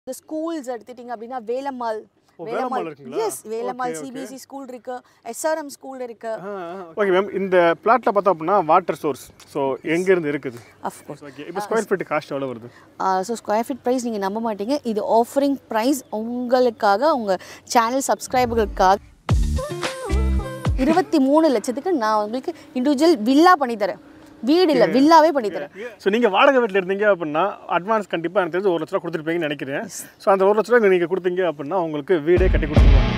இந்த ஸ்கூல்ஸ் எடுத்துட்டீங்க அப்படின்னா வேலம்மாள் ஓ, வேலம்மாள் இருக்குங்களா? Yes Velammal Okay, okay. CBSE school இருக்கு எஸ்ஆர்எம் ஸ்கூல் இருக்கு ஓகே மேம் இந்த பிளாட்டில் பார்த்தோம் அப்படின்னா வாட்டர் சோர்ஸ் ஸோ எங்கேருந்து இருக்குது அஃப்கோர்ஸ் ஓகே இப்போ ஸ்கொயர் ஃபீட் காஸ்ட் எவ்வளோ வருது ஸோ ஸ்கொயர் ஃபீட் ப்ரைஸ் நீங்கள் நம்ப மாட்டீங்க இது ஆஃபரிங் ப்ரைஸ் உங்களுக்காக உங்கள் சேனல் சப்ஸ்கிரைபர்களுக்காக இருபத்தி மூணு லட்சத்துக்கு நான் உங்களுக்கு இண்டிவிஜுவல் வில்லா பண்ணி தரேன் வீடு இல்லை வில்லாவே பண்ணி தரேன் ஸோ நீங்கள் வாடகை வீட்டில் இருந்தீங்க அப்படின்னா அட்வான்ஸ் கண்டிப்பாக எனக்கு தெரிஞ்சு ஒரு லட்ச ரூபா கொடுத்துருப்பீங்கன்னு நினைக்கிறேன் ஸோ அந்த ஒரு லட்ச ரூபா நீங்கள் கொடுத்தீங்க அப்படின்னா உங்களுக்கு வீடே கட்டி கொடுத்துருவாங்க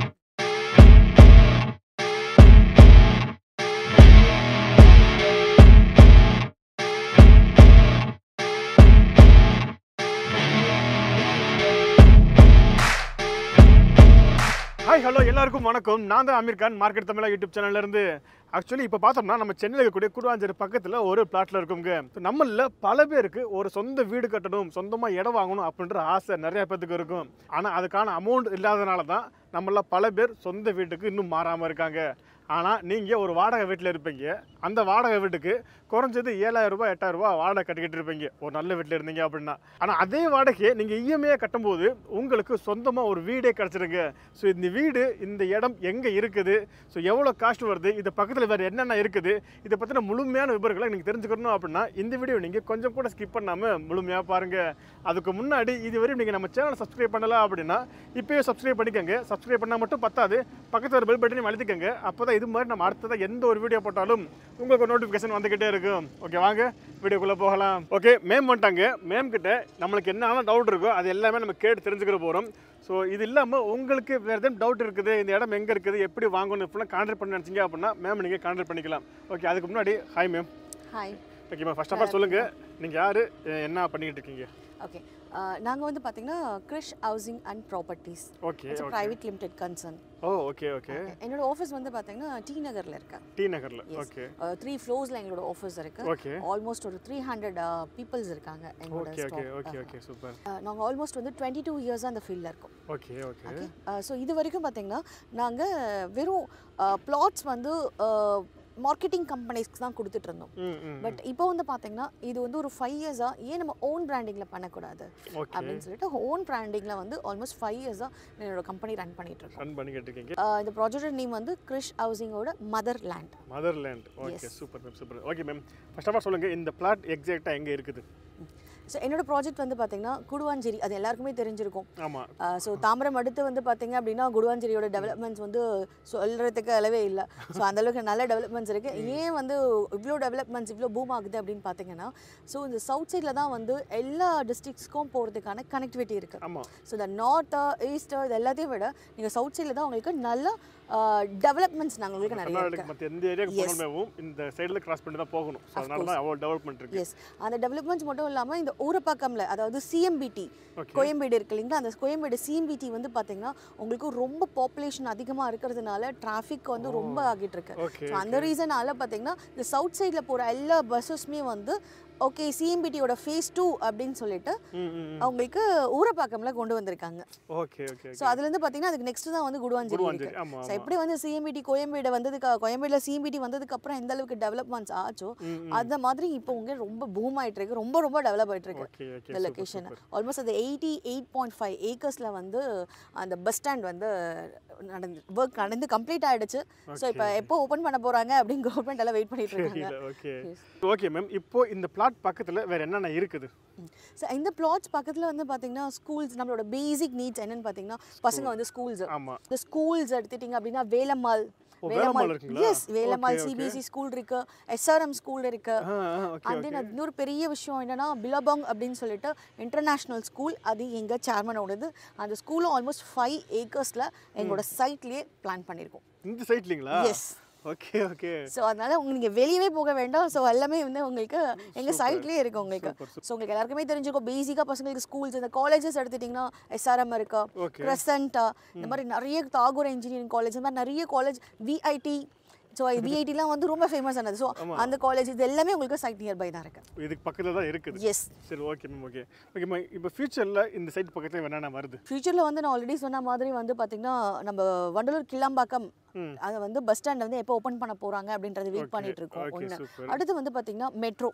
ஹாய் ஹலோ எல்லாருக்கும் வணக்கம் நான் தான் அமீர் கான் மார்க்கெட் தமிழா யூடியூப் சேனல்ல இருந்து ஆக்சுவலி இப்போ பார்த்தோம்னா நம்ம சென்னையில் இருக்கக்கூடிய குருவாஞ்சேரி பக்கத்தில் ஒரு பிளாட்ல இருக்குங்க நம்மள பல பேருக்கு ஒரு சொந்த வீடு கட்டணும் சொந்தமாக இடம் வாங்கணும் அப்படின்ற ஆசை நிறைய பேத்துக்கு இருக்கும் ஆனால் அதுக்கான அமௌண்ட் இல்லாதனால தான் நம்மள பல பேர் சொந்த வீட்டுக்கு இன்னும் மாறாமல் இருக்காங்க ஆனால் நீங்கள் ஒரு வாடகை வீட்டில் இருப்பீங்க அந்த வாடகை வீட்டுக்கு குறைஞ்சது ஏழாயிரம் ரூபாய் எட்டாயிரம் ரூபாய் வாடகை கட்டிக்கிட்டு இருப்பீங்க ஒரு நல்ல வீட்டில் இருந்தீங்க அப்படின்னா ஆனால் அதே வாடகையை நீங்கள் இஎம்ஐயாக கட்டும்போது உங்களுக்கு சொந்தமாக ஒரு வீடே கிடச்சிருங்க ஸோ இந்த வீடு இந்த இடம் எங்கே இருக்குது ஸோ எவ்வளோ காஸ்ட் வருது இது பக்கத்தில் வேறு என்னென்ன இருக்குது இதை பற்றின முழுமையான விவரங்களை நீங்கள் தெரிஞ்சுக்கணும் அப்படின்னா இந்த வீடியோ நீங்கள் கொஞ்சம் கூட ஸ்கிப் பண்ணாமல் முழுமையாக பாருங்கள் அதுக்கு முன்னாடி இதுவரையும் நீங்கள் நம்ம சேனலை சப்ஸ்கிரைப் பண்ணல அப்படின்னா இப்போயே சப்ஸ்கிரைப் பண்ணிக்கோங்க சப்ஸ்கிரைப் பண்ணால் மட்டும் பத்தாது பக்கத்தில் ஒரு பெல் பட்டனையும் அழுத்திக்கோங்க அப்போ தான் இது மாதிரி நம்ம அடுத்ததாக எந்த ஒரு வீடியோ போட்டாலும் உங்களுக்கு நோட்டிஃபிகேஷன் வந்துக்கிட்டே இருக்கும் ஓகே வாங்க வீடியோக்குள்ளே போகலாம் ஓகே மேம் வந்துட்டாங்க மேம் கிட்ட நம்மளுக்கு என்னென்ன டவுட் இருக்கோ அது எல்லாமே நம்ம கேட்டு தெரிஞ்சுக்கிற போகிறோம் ஸோ இது இல்லாமல் உங்களுக்கு வேறு எதுவும் டவுட் இருக்குது இந்த இடம் எங்கே இருக்குது எப்படி வாங்கணும் இப்படிலாம் கான்டாக்ட் பண்ண நினச்சிங்க அப்படின்னா மேம் நீங்கள் கான்டாக்ட் பண்ணிக்கலாம் ஓகே அதுக்கு முன்னாடி hi ma'am hi okay ma'am first of all சொல்லுங்கள் நீங்கள் யார் என்ன பண்ணிக்கிட்டு இருக்கீங்க ஓகே நாங்கள் வந்து பார்த்தீங்கன்னா Krish housing and properties okay it's okay private limited concern oh okay okay என்னோட ஆஃபீஸ் வந்து பார்த்தீங்கன்னா டி நகரில் இருக்கு டி நகரில் ஓகே த்ரீ ஃப்ளோர்ஸில் எங்களோட ஆஃபீஸ் இருக்கு ஓகே ஆல்மோஸ்ட் ஒரு த்ரீ ஹண்ட்ரட் பீப்புள்ஸ் இருக்காங்க எங்களோட okay okay staff okay okay super நாங்கள் ஆல்மோஸ்ட் வந்து டுவெண்ட்டி டூ இயர்ஸாக அந்த ஃபீல்டில் இருக்கோம் ஓகே ஓகே ஓகே ஸோ இது வரைக்கும் பார்த்தீங்கன்னா நாங்கள் வெறும் ப்ளாட்ஸ் வந்து மார்க்கெட்டிங் கம்பெனிஸ்க்கு தான் கொடுத்துட்டு இருந்தோம் ம் ம் பட் இப்போ வந்து பார்த்தீங்கன்னா இது வந்து ஒரு ஃபைவ் இயர்ஸாக ஏன் நம்ம ஓன் பிராண்டிங்கில் பண்ணக்கூடாது ஓகே அப்படின்னு சொல்லிட்டு ஓன் பிராண்டிங்கில் வந்து ஆல்மோஸ்ட் ஃபைவ் இயர்ஸாக என்னோட கம்பெனி ரன் பண்ணிட்டு இருக்கோம் ரன் பண்ணிக்கிட்டு இருக்கீங்க ஆஹ் இந்த ப்ராஜெக்ட் நேம் வந்து கிரிஷ் ஹவுசிங்கோட mother land motherland okay Yes. Super ma'am super okay ma'am first of all சொல்லுங்கள் இந்த பிளாட் எக்ஸாக்டாக எங்கே இருக்குது ஸோ என்னோட ப்ராஜெக்ட் வந்து பார்த்தீங்கன்னா குடுவாஞ்சேரி அது எல்லாருக்குமே தெரிஞ்சிருக்கும் ஆமாம் ஸோ தாம்பரம் அடுத்து வந்து பார்த்தீங்க அப்படின்னா குடுவாஞ்சேரியோட டெவலப்மெண்ட்ஸ் வந்து சொல்கிறதுக்கு அளவே இல்லை ஸோ அந்தளவுக்கு நல்ல டெவலப்மெண்ட்ஸ் இருக்குது ஏன் வந்து இவ்வளோ டெவலப்மெண்ட்ஸ் இவ்வளோ பூம் ஆகுது அப்படின்னு பார்த்தீங்கன்னா ஸோ இந்த சவுத் சைடில் தான் வந்து எல்லா டிஸ்ட்ரிக்ஸ்க்கும் போகிறதுக்கான கனெக்டிவிட்டி இருக்குது ஆமாம் ஸோ இந்த நார்த்து ஈஸ்ட்டு இது எல்லாத்தையும் விட நீங்கள் சவுத் சைடில் தான் உங்களுக்கு நல்ல டெவலப்மெண்ட்ஸ் நாங்கள் உங்களுக்கு நிறைய கர்நாடகா இருக்குது மற்ற எந்த ஏரியாவுக்கு Yes. போகணுமேவும் இந்த சைடில் கிராஸ் பண்ணி தான் போகணும் ஸோ அதனால தான் அவ்வளோ டெவலப்மெண்ட் இருக்கு எஸ் அந்த டெவலப்மெண்ட்ஸ் மட்டும் இல்லாமல் இந்த ஊரப்பாக்கம்ல அதாவது சிஎம்பிடி ஓகே கோயம்பேடு இருக்கு இல்லைங்களா அந்த கோயம்பேடு சிஎம்பிடி வந்து பார்த்தீங்கன்னா உங்களுக்கு ரொம்ப பாப்புலேஷன் அதிகமாக இருக்கிறதுனால டிராஃபிக் வந்து ரொம்ப ஆகிட்டு இருக்கு ஓகே ஸோ அந்த ரீசனால பார்த்தீங்கன்னா இந்த சவுத் சைடில் போகிற எல்லா பஸ்ஸஸுமே வந்து ஓகே சிஎம்பிடியோட ஃபேஸ் டூ அப்படின்னு சொல்லிட்டு ம் ம் ம். அவங்களுக்கு ஊரப்பாக்கம்ல கொண்டு வந்திருக்காங்க ஓகே ஓகே ஸோ அதுலேருந்து பார்த்தீங்கன்னா அதுக்கு நெக்ஸ்ட் தான் வந்து குடுவாஞ்சேரி இருக்கு குருவாஞ்சேரி ஆமாம் ஸோ எப்படி வந்து சிஎம்பிடி கோயம்பேடு வந்ததுக்கு கோயம்பேடுல சிஎம்பிடி வந்ததுக்கு அப்புறம் எந்த அளவுக்கு டெவலப்மெண்ட்ஸ் ஆச்சோ ம் ம். அந்த மாதிரி இப்போ உங்க ரொம்ப பூம் ஆயிட்டு இருக்கு ரொம்ப ரொம்ப டெவலப் ஆயிட்டு இருக்கு ஓகே ஓகே இந்த லொக்கேஷன் ஆல்மோஸ்ட் அந்த எயிட்டி எயிட் பாயிண்ட் ஃபைவ் ஏக்கர்ஸில் வந்து அந்த பஸ் ஸ்டாண்ட் வந்து நடந்து ஒர்க் நடந்து கம்ப்ளீட் ஆயிடுச்சு ஸோ இப்போ எப்போ ஓப்பன் பண்ண போறாங்க அப்படின்னு கவர்மெண்ட் எல்லாம் வெயிட் பண்ணிட்டு இருக்காங்க தெரியல ஓகே ஓகே மேம் இப்போ இந்த பிளாட் பக்கத்தில் வேற என்னென்ன இருக்குது ஸோ இந்த பிளாட்ஸ் பக்கத்தில் வந்து பார்த்தீங்கன்னா ஸ்கூல்ஸ் நம்மளோட பேசிக் நீட்ஸ் என்னன்னு பார்த்தீங்கன்னா பசங்க வந்து ஸ்கூல்ஸ் ஆமாம் இந்த ஸ்கூல்ஸ் எடுத்துட்டிங்க அப்படின்னா வேலம்மாள் ஓ, வேலம்மாள் இருக்குங்களா? Yes Velammal Okay, okay. CBSE school இருக்கு எஸ்ஆர்எம் ஸ்கூல் இருக்கு ஆ ஓகே அண்ட் தென் இன்னொரு பெரிய விஷயம் என்னன்னா பிலபாங் அப்படின்னு சொல்லிட்டு இன்டர்நேஷ்னல் ஸ்கூல் அது எங்கள் சேர்மனோடது அந்த ஸ்கூலும் ஆல்மோஸ்ட் ஃபைவ் ஏக்கர்ஸில் எங்களோட சைட்லேயே பிளான் பண்ணியிருக்கோம் இந்த சைட்லிங்களா எஸ் ஓகே ஓகே ஸோ அதனால உங்களுக்கு நீங்கள் வெளியவே போக வேண்டாம் ஸோ எல்லாமே வந்து உங்களுக்கு எங்கள் சைட்லேயே இருக்கு உங்களுக்கு ஸோ உங்களுக்கு எல்லாருக்குமே தெரிஞ்சிருக்கும் பேசிக்காக பசங்களுக்கு ஸ்கூல்ஸ் இந்த காலேஜஸ் எடுத்துட்டிங்கன்னா எஸ்ஆர்எம் இருக்கா ஓகே கிரசண்டா இந்த மாதிரி நிறைய தாகூர் இன்ஜினியரிங் காலேஜ் இந்த மாதிரி நிறைய காலேஜ் விஐடி ஸோ விஐடிலாம் வந்து ரொம்ப ஃபேமஸ் ஆனது ஸோ அந்த காலேஜ் இது எல்லாமே உங்களுக்கு சைட் நியர்பை தான் இருக்கு இதுக்கு பக்கத்தில் தான் இருக்குது எஸ் சரி okay ma'am okay okay ma'am இப்போ ஃபியூச்சரில் இந்த சைட் பக்கத்தில் என்னென்ன வருது ஃபியூச்சரில் வந்து நான் ஆல்ரெடி சொன்ன மாதிரி வந்து பார்த்தீங்கன்னா நம்ம வண்டலூர் கிளாம்பாக்கம் ம். அதை வந்து பஸ் ஸ்டாண்ட் வந்து எப்போ ஓப்பன் பண்ண போகிறாங்க அப்படின்றது வெயிட் Okay, பண்ணிட்டு இருக்கோம் okay, ஒன்று super. அடுத்து வந்து பார்த்தீங்கன்னா மெட்ரோ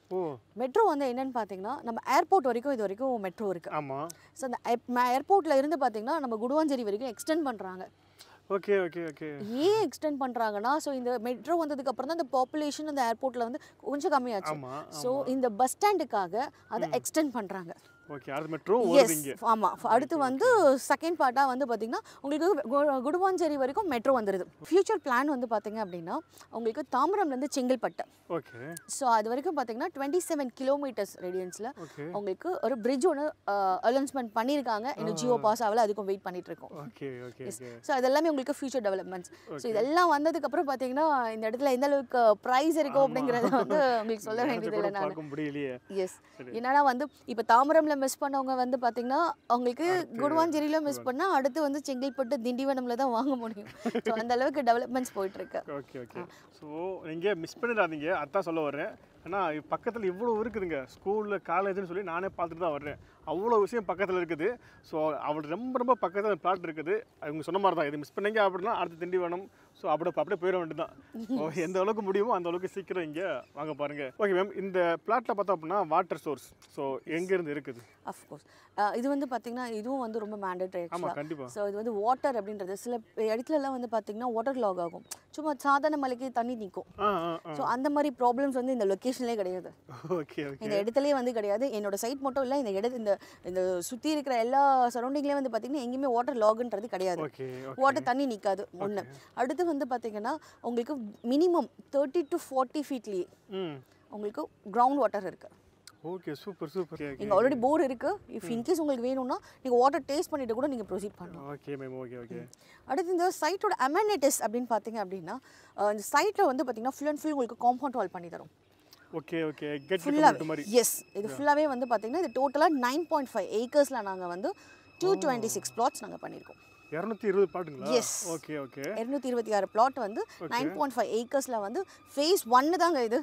ஓ மெட்ரோ வந்து என்னன்னு பார்த்தீங்கன்னா நம்ம ஏர்போர்ட் வரைக்கும் இது வரைக்கும் மெட்ரோ இருக்குது ஆமாம் ஸோ அந்த ஏர்போர்ட்டில் இருந்து பார்த்தீங்கன்னா நம்ம குடுவாஞ்சேரி வரைக்கும் எக்ஸ்டெண்ட் பண்ணுறாங்க ஓகே ஓகே ஓகே ஏன் எக்ஸ்டெண்ட் பண்ணுறாங்கன்னா ஸோ இந்த மெட்ரோ வந்ததுக்கு அப்புறம் தான் இந்த பாப்புலேஷன் அந்த ஏர்போர்ட்டில் வந்து கொஞ்சம் கம்மியாச்சு ஆமாம் ஸோ இந்த பஸ் ஸ்டாண்டுக்காக அதை எக்ஸ்டெண்ட் பண்ணுறாங்க ஓகே அது மெட்ரோ வருது எஸ் இங்கே ஆமாம் அடுத்து வந்து செகண்ட் பார்ட்டாக வந்து பார்த்தீங்கன்னா உங்களுக்கு கு- குடுவாஞ்சேரி வரைக்கும் மெட்ரோ வந்துடுது ஃபியூச்சர் பிளான் வந்து பார்த்தீங்க அப்படின்னா உங்களுக்கு தாம்பரம்லேருந்து செங்கல்பட்டு ஓகே ஸோ அது வரைக்கும் பார்த்தீங்கன்னா டுவெண்ட்டி செவன் கிலோமீட்டர்ஸ் ரேடியன்ஸில் ஓகே உங்களுக்கு ஒரு பிரிட்ஜ் ஒன்று அனௌன்ஸ்மெண்ட் பண்ணியிருக்காங்க இன்னும் ஜியோ பாஸ் ஆகல அதுக்கும் வெயிட் பண்ணிட்டு இருக்கோம் ஓகே ஓகே ஓகே ஸோ அதெல்லாமே உங்களுக்கு ஃபியூச்சர் டெவலப்மெண்ட்ஸ் ஸோ இதெல்லாம் வந்ததுக்கப்புறம் பார்த்தீங்கன்னா இந்த இடத்துல எந்த அளவுக்கு ப்ரைஸ் இருக்கும் அப்படிங்கிறத வந்து உங்களுக்கு சொல்ல வேண்டியதில்லை நான் பார்க்க முடியலையே எஸ் என்னன்னா வந்து இப்போ தாம்பரம்ல மிஸ் பண்ணவங்க வந்து பார்த்தீங்கன்னா அவங்களுக்கு குடுவாஞ்சேரியில மிஸ் பண்ணால் அடுத்து வந்து செங்கல்பட்டு திண்டிவனம்ல தான் வாங்க முடியும் ஸோ அந்த அளவுக்கு டெவலப்மெண்ட்ஸ் போயிட்டு இருக்கு ஓகே ஓகே ஸோ நீங்கள் மிஸ் பண்ணிடாதீங்க அதான் சொல்ல வர்றேன் ஏன்னா பக்கத்தில் இவ்வளோ இருக்குதுங்க ஸ்கூலில் காலேஜ்னு சொல்லி நானே பார்த்துட்டு தான் வர்றேன் அவ்வளோ விஷயம் பக்கத்தில் இருக்குது ஸோ அவள் ரொம்ப ரொம்ப பக்கத்தில் பிளாட் இருக்குது அவங்க சொன்ன மாதிரி தான் இது மிஸ் பண்ணீங்க அப்படின்னா அடுத்து திண்டிவனம் ஸோ அப்படி அப்படியே போயிட வேண்டியதான் ஸோ எந்த அளவுக்கு முடியுமோ அந்த அளவுக்கு சீக்கிரம் இங்கே வாங்க பாருங்க ஓகே மேம் இந்த பிளாட்டில் பார்த்தோம் அப்படின்னா வாட்டர் சோர்ஸ் ஸோ எங்கேருந்து இருக்குது அஃப்கோர்ஸ் இது வந்து பார்த்தீங்கன்னா இதுவும் வந்து ரொம்ப மேண்டேட்டரி ஆமாம் ஆக்சுவலாக கண்டிப்பாக ஸோ இது வந்து வாட்டர் அப்படின்றது சில இடத்துலலாம் வந்து பார்த்தீங்கன்னா வாட்டர் லாக் ஆகும் சும்மா சாதாரண மலைக்கு தண்ணி நிற்கும் ஆ ஆ ஆ ஸோ அந்த மாதிரி ப்ராப்ளம்ஸ் வந்து இந்த லொக்கேஷன்லேயே கிடையாது ஓகே ஓகே இந்த இடத்துலயே வந்து கிடையாது என்னோட சைட் மட்டும் இல்லை இந்த இடத்து இந்த இந்த சுற்றி இருக்கிற எல்லா சரௌண்டிங்லேயும் வந்து பார்த்தீங்கன்னா எங்கேயுமே வாட்டர் லாக்ன்றது கிடையாது ஓகே ஓகே வாட்டர் தண்ணி நிற்காது ஒன்று அடுத்து வந்து பார்த்தீங்கன்னா உங்களுக்கு மினிமம் தேர்ட்டி டு ஃபார்ட்டி ஃபீட்லேயே ம் உங்களுக்கு கிரவுண்ட் வாட்டர் இருக்குது ஓகே சூப்பர் சூப்பர் ஓகே நீங்கள் ஆல்ரெடி போர் இருக்குது இஃப் இன்கேஸ் உங்களுக்கு வேணும்னா நீங்கள் வாட்டர் டேஸ்ட் பண்ணிட்டு கூட நீங்கள் ப்ரொசீட் பண்ணலாம் ஓகே மேம் ஓகே ஓகே அடுத்து இந்த சைட்டோட அமெனிட்டிஸ் அப்படின்னு பார்த்தீங்க அப்படின்னா அஹ் இந்த சைட்டில் வந்து பார்த்தீங்கன்னா ஃபுல் அண்ட் ஃபுல் உங்களுக்கு காம்பவுண்ட் வால் பண்ணி தரும் ஓகே ஓகே கெட் ஃபுல்லாகவே மாதிரி எஸ் இது ஃபுல்லாகவே வந்து பார்த்தீங்கன்னா இது டோட்டலாக நைன் பாயிண்ட் ஃபைவ் ஏக்கர்ஸில் நாங்கள் வந்து டூ டுவெண்ட்டி சிக்ஸ் பிளாட்ஸ் நாங்கள் பண்ணியிருக்கோம் இரநூத்தி இருபது பாட்டுங்களா Yes. ஓகே ஓகே இரநூத்தி இருபத்தி ஆறு பிளாட் வந்து நைன் பாயிண்ட் ஃபைவ் ஏக்கர்ஸில் வந்து ஃபேஸ் ஒன்று தாங்க இது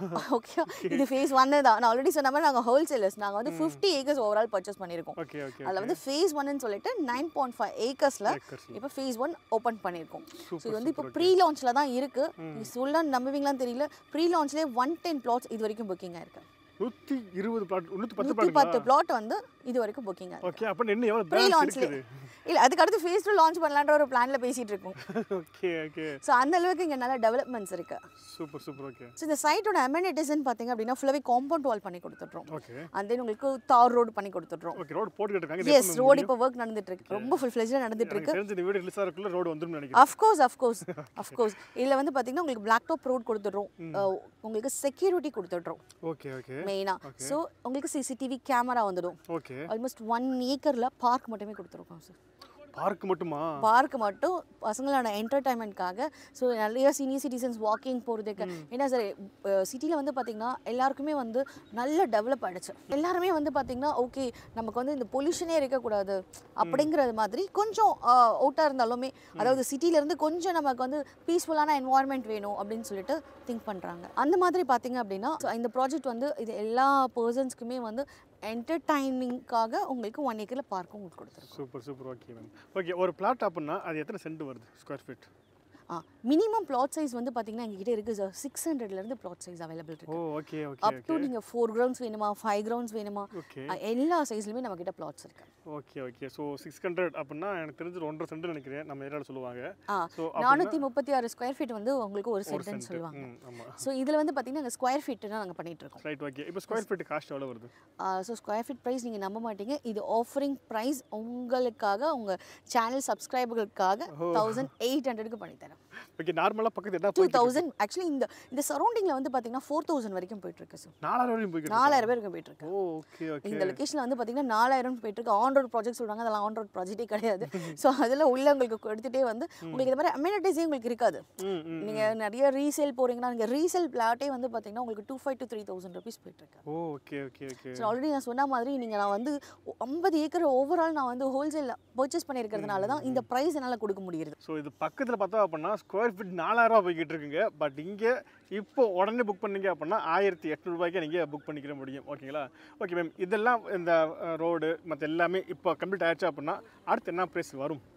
ஓகே இது ஃபேஸ் ஒன்று தான் நான் ஆல்ரெடி சொன்ன மாதிரி நாங்கள் ஹோல்சேலர்ஸ் நாங்கள் வந்து ஃபிஃப்டி ஏக்கர்ஸ் ஓவரால் பர்ச்சேஸ் பண்ணியிருக்கோம் ஓகே ஓகே அதில் வந்து ஃபேஸ் ஒன்னு சொல்லிட்டு நைன் பாயிண்ட் ஃபைவ் ஏக்கர்ஸில் Acres ல. இப்போ ஃபேஸ் ஒன் ஓப்பன் பண்ணியிருக்கோம் ஸோ Super, இது வந்து இப்போ super, ப்ரீ லான்ச்சில் தான் இருக்குது நீ சொல்ல நம்புவீங்களான்னு தெரியல ப்ரீ லான்ச்லேயே ஒன் டென் பிளாட்ஸ் இது வரைக்கும் புக்கிங் ஆயிருக்கு நூற்றி இருபது பிளாட் நூற்றி பத்து நூற்றி பத்து பாட்டுங்களா பிளாட் வந்து இது வரைக்கும் புக்கிங் ஆயிருக்கு ஓகே அப்போ இன்னும் எவ்வளோ ப்ரீ பேலன்ஸ் லான்ச்லேயே இருக்குது இல்லை அதுக்கு அடுத்து ஃபேஸ் டூ லான்ச் பண்ணலான்ற ஒரு பிளானில் பேசிகிட்டு இருக்கோம் ஓகே ஓகே ஸோ அந்த அளவுக்கு இங்கே நல்ல டெவலப்மெண்ட்ஸ் இருக்குது சூப்பர் சூப்பர் ஓகே ஸோ இந்த சைட்டோட அமெனிட்டிஸ்ன்னு பார்த்தீங்க அப்படின்னா ஃபுல்லாகவே காம்பவுண்ட் வால் பண்ணி கொடுத்துட்றோம் ஓகே அண்ட் தென் உங்களுக்கு தார் ரோடு பண்ணி கொடுத்துட்றோம் ஓகே ரோடு போட்டுக்கிட்டு இருக்காங்க இது எஸ் எப்போ ரோடு இப்போ ஒர்க் நடந்துட்டு இருக்கு ரொம்ப ஃபுல் ஃப்ளெஜ்ல நடந்துட்டு எனக்கு இருக்கு தெரிஞ்ச இந்த வீடு ரிலீஸ் ஆகிறதுக்குள்ள ரோடு வந்துடும் நினைக்கிறேன் அஃப்கோர்ஸ் அஃப்கோர்ஸ் அஃப்கோர்ஸ் இதில் வந்து பார்த்தீங்கன்னா உங்களுக்கு பிளாக் டாப் ரோட் கொடுத்துட்றோம் அஹ் உங்களுக்கு செக்யூரிட்டி கொடுத்துட்றோம் ஓகே ஓகே மெயினாக ஸோ உங்களுக்கு சிசிடிவி கேமரா வந்துடும் ஓகே ஆல்மோஸ்ட் ஒன் ஏக்கரில் பார்க் மட்டுமே கொடுத்துருக்கோம் சார் பார்க் மட்டுமா பார்க் மட்டும் பசங்களோட என்டர்டைன்மெண்ட்காக ஸோ நிறைய சீனியர் சிட்டிசன்ஸ் வாக்கிங் போகிறதுக்கு ஏன்னா சார் சிட்டியில் வந்து பார்த்திங்கன்னா எல்லாருக்குமே வந்து நல்ல டெவலப் ஆகிடுச்சு எல்லாருமே வந்து பார்த்திங்கன்னா ஓகே நமக்கு வந்து இந்த பொல்யூஷனே இருக்கக்கூடாது அப்படிங்கிறது மாதிரி கொஞ்சம் அவுட்டாக இருந்தாலுமே அதாவது சிட்டிலேருந்து கொஞ்சம் நமக்கு வந்து பீஸ்ஃபுல்லான என்வாயர்மெண்ட் வேணும் அப்படின்னு சொல்லிட்டு திங்க் பண்ணுறாங்க அந்த மாதிரி பார்த்தீங்க அப்படின்னா so இந்த ப்ராஜெக்ட் வந்து இது எல்லா பர்சன்ஸ்க்குமே வந்து என்டர்டைனிங்காக உங்களுக்கு ஒன் ஏக்கரில் பார்க்கும் உங்களுக்கு கொடுத்துருக்கோம் super super okay ma'am okay ஒரு பிளாட் அப்படின்னா அது எத்தனை சென்ட் வருது ஸ்கொயர் ஃபீட் ஆ மினிமம் பிளாட் சைஸ் வந்து பார்த்தீங்கன்னா எங்ககிட்ட இருக்குது சார் சிக்ஸ் ஹண்ட்ரட்லேருந்து பிளாட் சைஸ் அவைலபிள் ஓ இருக்குது ஓகே ஓகே அப் டு நீங்கள் ஃபோர் கிரவுண்ட்ஸ் வேணுமா ஃபைவ் கிரவுண்ட்ஸ் வேணுமா ஓகே ஆ, எல்லா சைஸ்லையுமே நம்மக்கிட்ட பிளாட்ஸ் இருக்கு okay okay so six hundred அப்படின்னா எனக்கு தெரிஞ்சு ஒன்றரை சென்ட் நினைக்கிறேன் நம்ம ஏரியாவில் சொல்லுவாங்க ஆ ஸோ நானூற்றி முப்பத்தி ஆறு ஸ்கொயர் ஃபீட் வந்து உங்களுக்கு ஒரு சென்ட்னு சொல்லுவாங்க ம் ஆமாம் ஸோ இதில் வந்து பார்த்தீங்கன்னா நாங்கள் ஸ்கொயர் ஃபீட் தான் நாங்கள் பண்ணிட்டு இருக்கோம் ரைட் ஓகே இப்போ ஸ்கொயர் ஃபீட் காஸ்ட் எவ்வளோ வருது ஸோ ஸ்கொயர் ஃபீட் ப்ரைஸ் நீங்கள் நம்ப மாட்டீங்க இது ஆஃபரிங் ப்ரைஸ் உங்களுக்காக உங்கள் சேனல் சப்ஸ்கிரைபர்களுக்காக தௌசண்ட் எயிட் ஹண்ட்ரடுக்கு பண்ணித்தரேன் ஓகே நார்மலாக பக்கத்து என்ன டூ தௌசண்ட் ஆக்சுவலி இந்த இந்த சரௌண்டிங்கில் வந்து பார்த்தீங்கன்னா ஃபோர் தௌசண்ட் வரைக்கும் போயிட்டு இருக்கு சார் நாலாயிரம் வரையும் போய்க்கிட்டு நாலாயிரம் பேருக்கு போயிட்டு இருக்கு ஓ ஓகே ஓகே இந்த லொகேஷனில் வந்து பார்த்தீங்கன்னா நாலாயிரம் போயிட்டு இருக்கு ஆன் ரோட் ப்ராஜெக்ட் சொல்றாங்க அதெல்லாம் ஆன் ரோட் ப்ராஜெக்டே கிடையாது ஸோ அதில் உள்ள உங்களுக்கு எடுத்துகிட்டே வந்து உங்களுக்கு இந்த மாதிரி அமெனிட்டிஸே உங்களுக்கு இருக்காது ம் ம் நீங்கள் நிறைய ரீசேல் போகிறீங்கன்னா நீங்கள் ரீசேல் பிளாட்டே வந்து பார்த்தீங்கன்னா உங்களுக்கு two five to three thousand rupees போயிட்டு இருக்கு oh okay okay okay so already நான் சொன்ன மாதிரி நீங்கள் நான் வந்து ஐம்பது ஏக்கர் ஓவரால் நான் வந்து ஹோல்சேலில் பர்ச்சேஸ் பண்ணியிருக்கிறதுனால தான் இந்த ப்ரைஸ் என்னால் கொடுக்க முடியுது ஸோ இது பக்கத்தில் பார்த்தா அப்படின்னா ஸ்கொயர் ஃபீட் நாலாயிரரூவா போய்கிட்டு இருக்குங்க பட் இங்கே இப்போ உடனே புக் பண்ணீங்க அப்படின்னா ஆயிரத்தி எட்நூறுபாய்க்கு நீங்கள் புக் பண்ணிக்கிற முடியும் ஓகேங்களா ஓகே மேம் இதெல்லாம் இந்த ரோடு மற்ற எல்லாமே இப்போ கம்ப்ளீட் ஆயிடுச்சு அப்படின்னா அடுத்து என்ன ப்ரைஸ் வரும்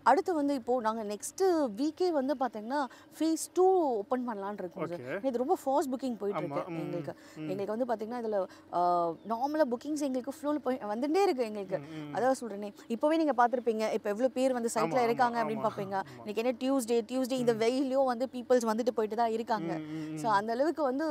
அடுத்து வந்து இப்போது நாங்கள் நெக்ஸ்ட்டு வீக்கே வந்து பார்த்தீங்கன்னா ஃபேஸ் டூ ஓப்பன் பண்ணலான்னு இருக்கோம் சார் ஓகே இது ரொம்ப ஃபாஸ்ட் புக்கிங் போயிட்டு ஆமா, இருக்கு ம், எங்களுக்கு ம். எங்களுக்கு வந்து பார்த்தீங்கன்னா இதில் நார்மலாக புக்கிங்ஸ் எங்களுக்கு ஃப்ளோவில் போய் வந்துட்டே இருக்கு எங்களுக்கு அதான் சொல்கிறேனே இப்போவே நீங்கள் பார்த்துருப்பீங்க இப்போ எவ்வளோ பேர் வந்து ஆமா, சைட்டில் ஆமா, இருக்காங்க அப்படின்னு ஆமா, பார்ப்பீங்க ஆமா. இன்னைக்கு என்ன டியூஸ்டே டியூஸ்டே இந்த வெயிலையும் வந்து பீப்புள்ஸ் வந்துட்டு போயிட்டு தான் இருக்காங்க ஸோ அந்த அளவுக்கு வந்து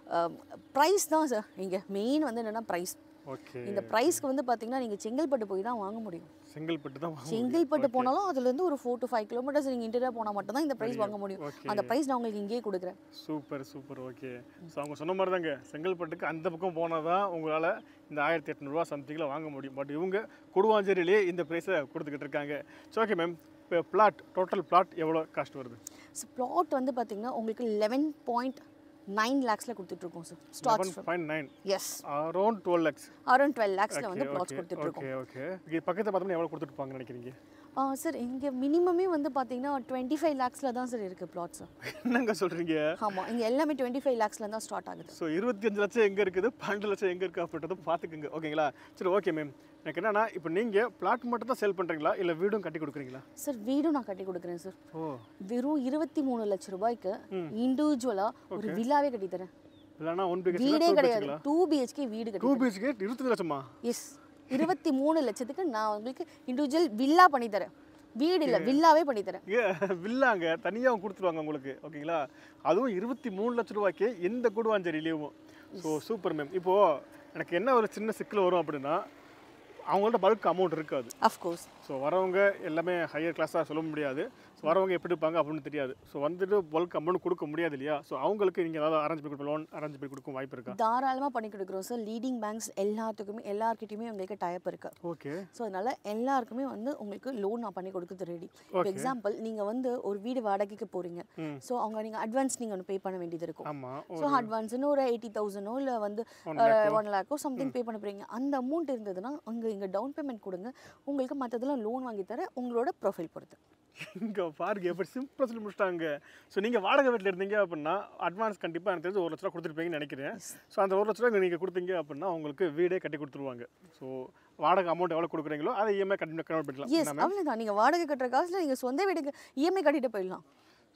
ப்ரைஸ் தான் சார் இங்கே மெயின் வந்து என்னென்னா ப்ரைஸ் ஓகே இந்த ப்ரைஸ்க்கு வந்து பார்த்தீங்கன்னா நீங்கள் செங்கல்பட்டு போய் தான் வாங்க முடியும் செங்கல்பட்டு தான் வாங்க செங்கல்பட்டு போனாலும் அதுலேருந்து ஒரு ஃபோர் டு ஃபைவ் கிலோமீட்டர்ஸ் நீங்கள் இன்டீரியர் போனால் மட்டும்தான் இந்த ப்ரைஸ் வாங்க முடியும் ஓகே அந்த ப்ரைஸ் நான் உங்களுக்கு இங்கேயே கொடுக்குறேன் சூப்பர் சூப்பர் ஓகே ஸோ அவங்க சொன்ன மாதிரி தாங்க செங்கல்பட்டுக்கு அந்த பக்கம் போனால் தான் உங்களால் இந்த ஆயிரத்தி எட்நூறுவா சம்திங்கில் வாங்க முடியும் பட் இவங்க கொடுவாஞ்சேரியிலே இந்த ப்ரைஸை கொடுத்துக்கிட்டு இருக்காங்க ஸோ ஓகே மேம் இப்போ பிளாட் டோட்டல் பிளாட் எவ்வளோ காஸ்ட் வருது ஸோ ப்ளாட் வந்து பார்த்தீங்கன்னா உங்களுக்கு லெவன் பாயிண்ட் நைன் லேக்ஸில் கொடுத்துட்ருக்கோம் sir starts seven point nine yes around twelve lakhs around twelve லேக்ஸில் வந்து ப்ளாட்ஸ் கொடுத்துட்ருக்கோம் ஓகே ஓகே இது பக்கத்தில் பார்த்தோம்னா எவ்வளோ கொடுத்துருப்பாங்கன்னு நினைக்கிறீங்க சார் இங்கே மினிமமே வந்து பார்த்தீங்கன்னா டுவெண்ட்டி ஃபைவ் லேக்ஸில் தான் சார் இருக்குது ப்ளாட்ஸ் என்னங்க சொல்கிறீங்க ஆமாம் இங்கே எல்லாமே டுவெண்ட்டி ஃபைவ் லேக்ஸில் தான் ஸ்டார்ட் ஆகுது ஸோ இருபத்தஞ்சு லட்சம் எங்கே இருக்குது பன்னெண்டு லட்சம் எங்கே இருக்குது அப்படின்றத பார்த்துக்குங்க ஓகேங்களா சரி ஓகே மேம் எனக்கு என்னன்னா இப்போ நீங்கள் பிளாட் மட்டும் தான் சேல் பண்ணுறீங்களா இல்லை வீடும் கட்டி கொடுக்குறீங்களா சார் வீடும் நான் கட்டி கொடுக்குறேன் சார் ஓ வெறும் இருபத்தி மூணு லட்ச ரூபாய்க்கு இண்டிவிஜுவலாக ஒரு வில்லாவே கட்டி தரேன் இல்லைனா ஒன் பிஹெச் வீடே கிடையாது டூ பிஹெச்கே வீடு டூ கட்டி பிஹெச்கே இருபத்தஞ்சு லட்சமா எஸ் இருபத்தி மூணு லட்சத்துக்கு நான் உங்களுக்கு இண்டிவிஜுவல் வில்லா பண்ணி தரேன் வீடு இல்லை வில்லாவே பண்ணி தரேன் ஏ வில்லாங்க தனியாக கொடுத்துருவாங்க உங்களுக்கு ஓகேங்களா அதுவும் இருபத்தி மூணு லட்ச ரூபாய்க்கு எந்த கூடுவாஞ்சேரியிலேயும் ஸோ சூப்பர் மேம் இப்போது எனக்கு என்ன ஒரு சின்ன சிக்கல் வரும் அப்படின்னா அவங்கள்ட்ட பல்க் அமௌண்ட் இருக்காது அஃப்கோர்ஸ் ஸோ வரவங்க எல்லாமே ஹையர் கிளாஸாக சொல்ல முடியாது ஸோ வரவங்க எப்படி இருப்பாங்க அப்படின்னு தெரியாது ஸோ வந்துட்டு பல்க் அமௌண்ட் கொடுக்க முடியாது இல்லையா ஸோ அவங்களுக்கு நீங்கள் ஏதாவது அரேஞ்ச் பண்ணி கொடுக்க லோன் அரேஞ்ச் பண்ணி கொடுக்க வாய்ப்பு இருக்கா தாராளமாக பண்ணி கொடுக்குறோம் சார் லீடிங் பேங்க்ஸ் எல்லாத்துக்குமே எல்லார்கிட்டயுமே உங்களுக்கு டயப் இருக்கு ஓகே ஸோ அதனால எல்லாருக்குமே வந்து உங்களுக்கு லோன் நான் பண்ணி கொடுக்குறது ரெடி இப்போ Okay. எக்ஸாம்பிள் நீங்கள் வந்து ஒரு வீடு வாடகைக்கு போகிறீங்க ம் ஸோ அவங்க நீங்கள் அட்வான்ஸ் நீங்கள் ஒன்று பே பண்ண வேண்டியது இருக்கும் ஆமாம் ஸோ அட்வான்ஸ்னு ஒரு எயிட்டி தௌசண்டோ இல்லை வந்து One lakh ஒன் லேக்கோ சம்திங் பே பண்ண போகிறீங்க அந்த அமௌண்ட் இருந்ததுன்னா அங்கே இங்கே டவுன் பேமெண்ட் கொடுங்க உங்களுக்கு மற்றதெல்லாம் லோன் வாங்கி தர உங்களோட ப்ரொஃபைல் பொறுத்து இங்கே பாருங்க எப்படி சிம்பிளாக சொல்லி முடிச்சிட்டாங்க ஸோ நீங்கள் வாடகை வீட்டில் இருந்தீங்க அப்படின்னா அட்வான்ஸ் கண்டிப்பாக எனக்கு தெரிஞ்சு ஒரு லட்ச ரூபா கொடுத்துருப்பீங்கன்னு நினைக்கிறேன் ஸோ அந்த ஒரு லட்ச ரூபா நீங்கள் கொடுத்தீங்க அப்படின்னா உங்களுக்கு வீடே கட்டி கொடுத்துருவாங்க ஸோ வாடகை அமௌண்ட் எவ்வளோ கொடுக்குறீங்களோ அதை இஎம்ஐ கட்டி கன்வெர்ட் பண்ணிக்கலாம் எஸ் அவ்வளோதான் நீங்கள் வாடகை கட்டுற காசில் நீங்கள் சொந்த வீடுக்கு இஎம்ஐ கட்டிட்டு போயிடலாம்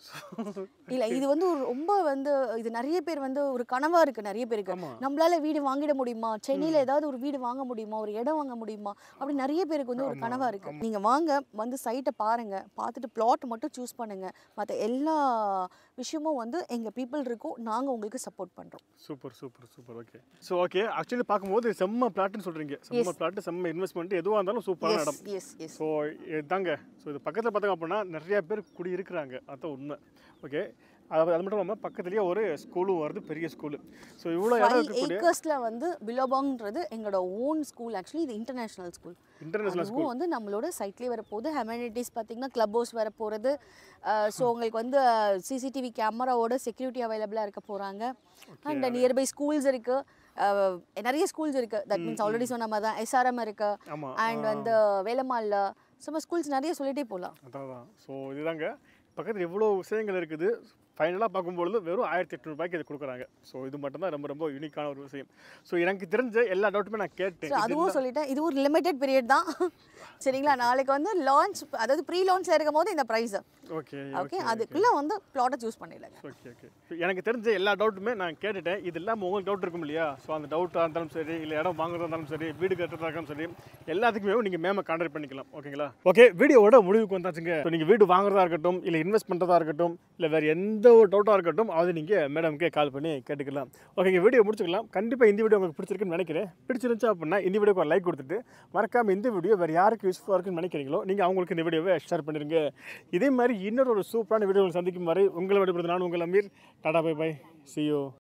இல்லை இது வந்து ஒரு ரொம்ப வந்து இது நிறைய பேர் வந்து ஒரு கனவாக இருக்குது நிறைய பேருக்கு ஆமா. நம்மளால வீடு வாங்கிட முடியுமா சென்னையில் ஏதாவது ஒரு வீடு வாங்க முடியுமா ஒரு இடம் வாங்க முடியுமா அப்படி நிறைய பேருக்கு வந்து ஒரு ஆமா, கனவாக இருக்குது நீங்கள் வாங்க வந்து சைட்டை பாருங்க பார்த்துட்டு பிளாட் மட்டும் சூஸ் பண்ணுங்க மற்ற எல்லா விஷயமும் வந்து எங்கள் பீப்புள் இருக்கோம் நாங்கள் உங்களுக்கு சப்போர்ட் பண்ணுறோம் super super super okay so okay actually பார்க்கும்போது செம்ம பிளாட்னு சொல்கிறீங்க செம்ம பிளாட் செம்ம இன்வெஸ்ட்மெண்ட் எதுவாக இருந்தாலும் சூப்பரான இடம் எஸ் எஸ் எஸ் ஸோ இதாங்க ஸோ இது பக்கத்தில் பார்த்தாங்க அப்படின்னா நிறைய பேர் குடி இருக்கிறாங்க அதான் உண்மை ஓகே அது அது மட்டும் இல்லாமல் பக்கத்துலேயே ஒரு ஸ்கூலும் வருது பெரிய ஸ்கூலு ஸோ இவ்வளோ இடம் ஃபைவ் இருக்கக்கூடிய ஏக்கர்ஸில் வந்து பிலோபாங்ன்றது எங்களோட ஓன் ஸ்கூல் ஆக்சுவலி இது இன்டர்நேஷ்னல் ஸ்கூல் இன்டர்நேஷனல் ஸ்கூல் அதுவும் வந்து நம்மளோட சைட்லேயே வரப்போகுது ஹெமனிட்டிஸ் பார்த்தீங்கன்னா கிளப் ஹவுஸ் வர போகிறது ஸோ உங்களுக்கு வந்து சிசிடிவி கேமராவோட செக்யூரிட்டி அவைலபிளாக இருக்க போகிறாங்க அண்ட் நியர்பை ஸ்கூல்ஸ் இருக்குது நிறைய ஸ்கூல்ஸ் இருக்குது தட் மீன்ஸ் ஆல்ரெடி சொன்ன மாதிரி தான் எஸ்ஆர்எம் இருக்குது ஆமாம் அண்ட் வந்து வேலம்மாளில் சும்மா ஸ்கூல்ஸ் நிறைய சொல்லிட்டே போகலாம் அதான் தான் ஸோ இதுதாங்க பக்கத்தில் எவ்வளோ விஷயங்கள் இருக்குது ஃபைனலாக பார்க்கும்பொழுது வெறும் ஆயிரத்தி எட்நூறுபாய்க்கு இது கொடுக்குறாங்க ஸோ இது மட்டும்தான் ரொம்ப ரொம்ப யூனிக்கான ஒரு விஷயம் ஸோ எனக்கு தெரிஞ்ச எல்லா டவுட்டுமே நான் கேட்டேன் ஸோ இது அதுவும் சொல்லிட்டேன் இது ஒரு லிமிடெட் பீரியட் தான் சரிங்களா நாளைக்கு வந்து லான்ச் அதாவது ப்ரீ லான்ச்சில் இருக்கும் போது இந்த ப்ரைஸ் ஓகே ஓகே அதுக்குள்ளே வந்து ப்ளாட்டை சூஸ் பண்ணிடலாங்க ஓகே ஓகே எனக்கு தெரிஞ்ச எல்லா டவுட்டுமே நான் கேட்டுட்டேன் இது இல்லாமல் உங்களுக்கு டவுட் இருக்கும் இல்லையா ஸோ அந்த டவுட்டாக இருந்தாலும் சரி இல்லை இடம் வாங்குறதா இருந்தாலும் சரி வீடு கட்டுறதா இருந்தாலும் சரி எல்லாத்துக்குமே நீங்கள் மேம கான்டாக்ட் பண்ணிக்கலாம் ஓகேங்களா ஓகே வீடியோவோட முடிவுக்கு வந்தாச்சுங்க ஸோ நீங்கள் வீடு வாங்குறதா இருக்கட்டும் இல்லை இன்வெஸ்ட் பண்ணுறதா இருக்கட்டும் இல்லை வேறு எந்த ஒரு டவுட்டாக இருக்கட்டும் அது நீங்கள் மேடம்க்கே கால் பண்ணி கேட்டுக்கலாம் ஓகேங்க வீடியோ முடிச்சுக்கலாம் கண்டிப்பாக இந்த வீடியோ உங்களுக்கு பிடிச்சிருக்குன்னு நினைக்கிறேன் பிடிச்சிருந்துச்சு அப்படின்னா இந்த வீடியோக்கு ஒரு லைக் கொடுத்துட்டு மறக்காம இந்த வீடியோ வேறு யாருக்கு யூஸ்ஃபுல்லாக இருக்குன்னு நினைக்கிறீங்களோ நீங்கள் அவங்களுக்கு இந்த வீடியோவை ஷேர் பண்ணிருங்க இதே மாதிரி இன்னொரு ஒரு சூப்பரான வீடியோவில் சந்திக்கும் வரை உங்களை விடுபடுறது நான் உங்கள் Ameer tata bye bye see you